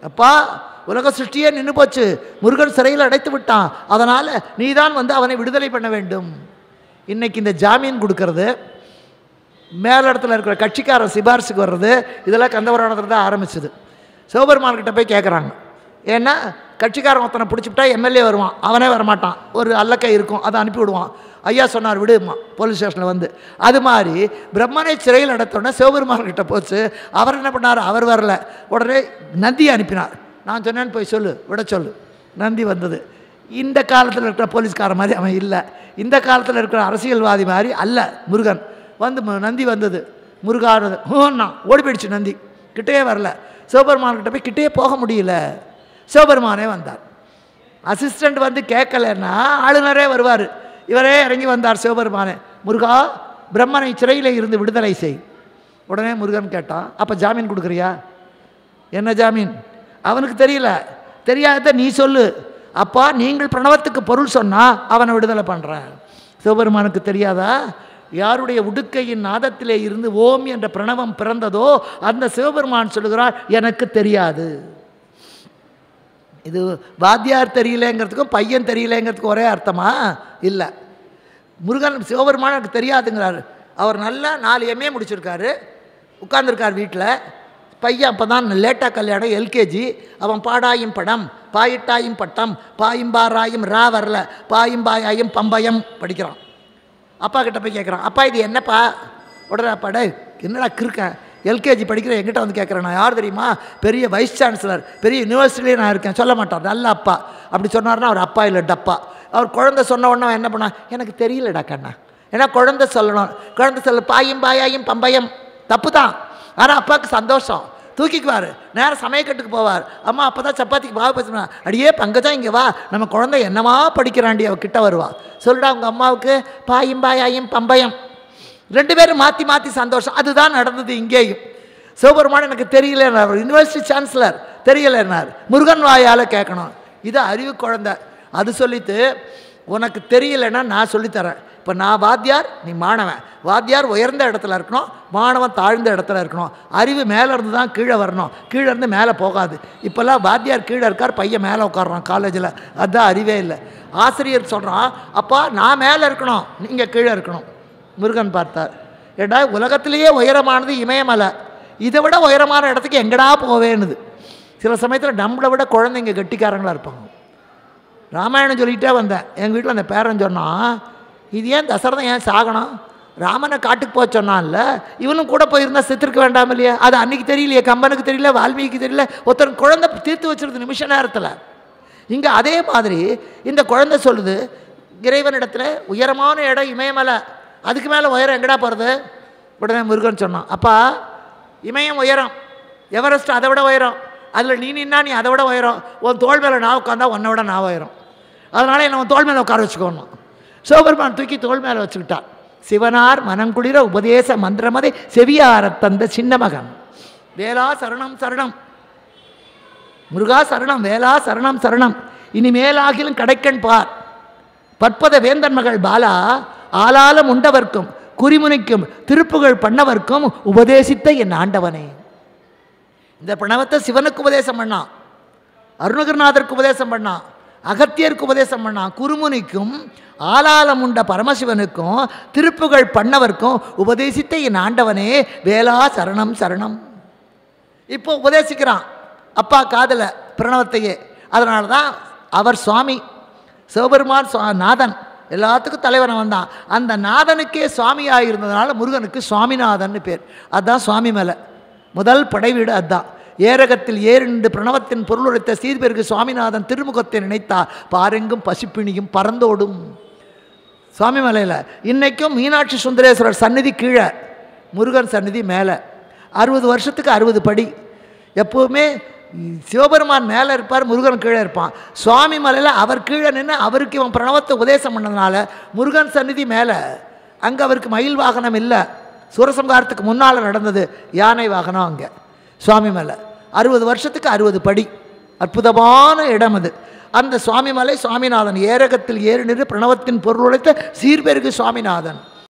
அப்பா உலக சிருஷ்டியே நின்று போச்சு முருகன் சிறையில் அடைத்து விட்டான் அதனால் நீதான் வந்து அவனை விடுதலை பண்ண வேண்டும் இன்னைக்கு இந்த ஜாமீன் கொடுக்கறது மேலிடத்துல இருக்கிற கட்சிக்காரன் சிபாரிசுக்கு வர்றது இதெல்லாம் கந்தபுராணத்தில் தான் ஆரம்பிச்சது சிவபெருமான்கிட்ட போய் கேட்குறாங்க ஏன்னா கட்சிக்காரன் ஒருத்தனை பிடிச்சிவிட்டா எம்எல்ஏ வருவான் அவனே வரமாட்டான் ஒரு அல்லக்கை இருக்கும் அதை அனுப்பி விடுவான் ஐயா சொன்னார் விடுமா போலீஸ் ஸ்டேஷனில் வந்து அது மாதிரி பிரம்மனை சிறையில் அடைத்தோடனே சிவபெருமான்கிட்ட போச்சு அவர் என்ன பண்ணார் அவர் வரல உடனே நந்தி அனுப்பினார் நான் சொன்னேன்னு போய் சொல்லு விட சொல்லு நந்தி வந்தது இந்த காலத்தில் இருக்கிற போலீஸ்கார மாதிரி அவன் இல்லை இந்த காலத்தில் இருக்கிற அரசியல்வாதி மாதிரி அல்ல முருகன் வந்து ம- நந்தி வந்தது முருகானது ஹோன்னா ஓடி போயிடுச்சு நந்தி கிட்டே வரல சிவபெருமான்கிட்ட போய் கிட்டே போக முடியல சிவபெருமானே வந்தார் அசிஸ்டண்ட் வந்து கேட்கலன்னா ஆளுநரே வருவார் இவரே இறங்கி வந்தார் சிவபெருமானே முருகா பிரம்மனை சிறையில் இருந்து விடுதலை செய் உடனே முருகன் கேட்டான் அப்போ ஜாமீன் கொடுக்குறியா என்ன ஜாமீன் அவனுக்கு தெரியல தெரியாத நீ சொல்லு அப்பா நீங்கள் பிரணவத்துக்கு பொருள் சொன்னால் அவனை விடுதலை பண்ணுறேன் சிவபெருமானுக்கு தெரியாதா யாருடைய உடுக்கையின் நாதத்திலே இருந்து ஓம் என்ற பிரணவம் பிறந்ததோ அந்த சிவபெருமான் சொல்லுகிறார் எனக்கு தெரியாது இது வாத்தியார் தெரியலங்கிறதுக்கும் பையன் தெரியலங்கிறதுக்கும் ஒரே அர்த்தமா இல்லை முருகன் சிவபெருமான் எனக்கு தெரியாதுங்கிறாரு அவர் நல்லா நாலு எம்ஏ முடிச்சிருக்காரு உட்கார்ந்திருக்கார் வீட்டில் பையன் அப்போ தான் லேட்டாக கல்யாணம் எல்கேஜி அவன் பாடாயும் படம் பாயிட்டாயும் பட்டம் பாயும்பாராயும் ரா வரல பாயும்பாயாயும் பம்பயம் படிக்கிறான் அப்பா கிட்ட போய் கேட்குறான் அப்பா இது என்னப்பா உடனே அப்பா டேய் என்னடா கிறுக்கேன் எல்கேஜி படிக்கிற எங்கிட்ட வந்து கேட்குறேன் நான் யார் தெரியுமா பெரிய வைஸ் சான்சலர் பெரிய யூனிவர்சிட்டிலே நான் இருக்கேன் சொல்ல மாட்டார் நல்ல அப்பா அப்படி சொன்னார்னா அவர் அப்பா இல்லை டப்பா அவர் குழந்தை சொன்ன உடனே அவன் என்ன பண்ணா எனக்கு தெரியலடா கண்ணா ஏன்னா குழந்தை சொல்லணும் குழந்தை சொல்ல பாயும் பாயாயும் பம்பயம் தப்பு தான் ஆனால் அப்பாவுக்கு சந்தோஷம் தூக்கிக்குவார் நேரம் சமயக்கட்டுக்கு போவார் அம்மா அப்போ தான் சப்பாத்திக்கு பாவ பேசுனா அடியே பங்கஜா இங்கே வா நம்ம குழந்தை என்னவா படிக்கிறாண்டி அவ கிட்ட வருவா சொல்லுடா உங்கள் அம்மாவுக்கு பாயும் பாயாயும் பம்பயம் ரெண்டு பேரும் மாற்றி மாற்றி சந்தோஷம் அதுதான் நடந்தது இங்கேயும் சிவபெருமான் எனக்கு தெரியலன்னார் யூனிவர்சிட்டி சான்சலர் தெரியலன்னார் முருகன் வாயால் கேட்கணும் இது அறிவு குழந்தை அது சொல்லித்து உனக்கு தெரியலைன்னா நான் சொல்லித்தரேன் இப்போ நான் வாத்தியார் நீ மாணவன் வாத்தியார் உயர்ந்த இடத்துல இருக்கணும் மாணவன் தாழ்ந்த இடத்துல இருக்கணும் அறிவு மேலே இருந்து தான் கீழே வரணும் கீழே இருந்து மேலே போகாது இப்போல்லாம் வாத்தியார் கீழே இருக்கார் பையன் மேலே உட்காடுறான் காலேஜில் அதுதான் அறிவே இல்லை ஆசிரியர் சொல்கிறான் அப்பா நான் மேலே இருக்கணும் நீங்கள் கீழே இருக்கணும் முருகன் பார்த்தார் ஏடா உலகத்திலேயே உயரமானது இமயமலை இதை விட உயரமான இடத்துக்கு எங்கடா போவேன்னுது சில சமயத்தில் நம்மளை விட குழந்தைங்க கெட்டிக்காரங்களாக இருப்பாங்க ராமாயணம் சொல்லிகிட்டே வந்தேன் எங்கள் வீட்டில் அந்த பேரன் சொன்னான் இது ஏன் தசரதன் ஏன் சாகணும் ராமனை காட்டுக்கு போக சொன்னான்ல இவனும் கூட போயிருந்தா செத்துருக்க வேண்டாம் இல்லையா அது அன்னைக்கு தெரியலையே கம்பனுக்கு தெரியல வால்மீகிக்கு தெரியல ஒருத்தன் குழந்தை தீர்த்து வச்சிருது நிமிஷ நேரத்தில் இங்கே அதே மாதிரி இந்த குழந்தை சொல்லுது இறைவனிடத்தில் உயரமான இடம் இமயமலை அதுக்கு மேலே உயரம் எங்கடா போகிறது உடனே முருகன் சொன்னான் அப்பா இமயம் உயரம் எவரெஸ்ட் அதை விட உயரம் அதில் நீ நின்னா நீ அதை விட உயரம் உன் தோள் மேலே நான் உட்காந்தா உன்னை விட நான் உயரம் அதனால் என்னை உன் தோள் மேலே உட்கார வச்சுக்கோணும் சிவபெருமான் தூக்கி தோள் மேலே வச்சுக்கிட்டான் சிவனார் மனங்குளிர உபதேச மந்திரமதை செவியாரத் தந்த சின்ன மகன் வேளா சரணம் சரணம் முருகா சரணம் வேளா சரணம் சரணம் இனிமேலாகிலும் கடைக்கண் பார் பற்பத வேந்தன் மகள் பாலா ஆளாலம் உண்டவர்க்கும் குறிமுனைக்கும் திருப்புகழ் பண்ணவர்க்கும் உபதேசித்த என் ஆண்டவனே இந்த பிரணவத்தை சிவனுக்கு உபதேசம் பண்ணான் அருணகிரிநாதருக்கு உபதேசம் பண்ணான் அகத்தியருக்கு உபதேசம் பண்ணான் குருமுனிக்கும் ஆலாலம் உண்ட பரமசிவனுக்கும் திருப்புகழ் பண்ணவர்க்கும் உபதேசித்த என் ஆண்டவனே வேளா சரணம் சரணம் இப்போ உபதேசிக்கிறான் அப்பா காதல பிரணவத்தையே அதனால தான் அவர் சுவாமி சிவபெருமான் சுவா நாதன் எல்லாத்துக்கும் தலைவன் வந்தான் அந்த நாதனுக்கே சுவாமியாக இருந்ததுனால முருகனுக்கு சுவாமிநாதன் பேர் அதுதான் சுவாமி மேலே முதல் படைவீடு அதுதான் ஏரகத்தில் ஏறிண்டு பிரணவத்தின் பொருளுரைத்த சீர்பெருக்கு சுவாமிநாதன் திருமுகத்தை நினைத்தார் பாரெங்கும் பசிப்பிணியும் பறந்தோடும் சுவாமி மலையில் இன்றைக்கும் மீனாட்சி சுந்தரேஸ்வரர் சந்நிதி கீழே முருகன் சந்நிதி மேலே அறுபது வருஷத்துக்கு அறுபது படி எப்போவுமே சிவபெருமான் மேலே இருப்பார் முருகன் கீழே இருப்பான் சுவாமி மலையில் அவர் கீழே நின்று அவருக்கு இவன் பிரணவத்தை உபதேசம் பண்ணதுனால முருகன் சந்நிதி மேலே அங்கே அவருக்கு மயில் வாகனம் இல்லை சூரசம்ஹாரத்துக்கு முன்னால் நடந்தது யானை வாகனம் அங்கே சுவாமி மலை அறுபது வருஷத்துக்கு அறுபது படி அற்புதமான இடம் அது அந்த சுவாமி மலை சுவாமிநாதன் ஏரகத்தில் ஏறி நின்று பிரணவத்தின் பொருள் உழைத்த சீர்பெருகு சுவாமிநாதன்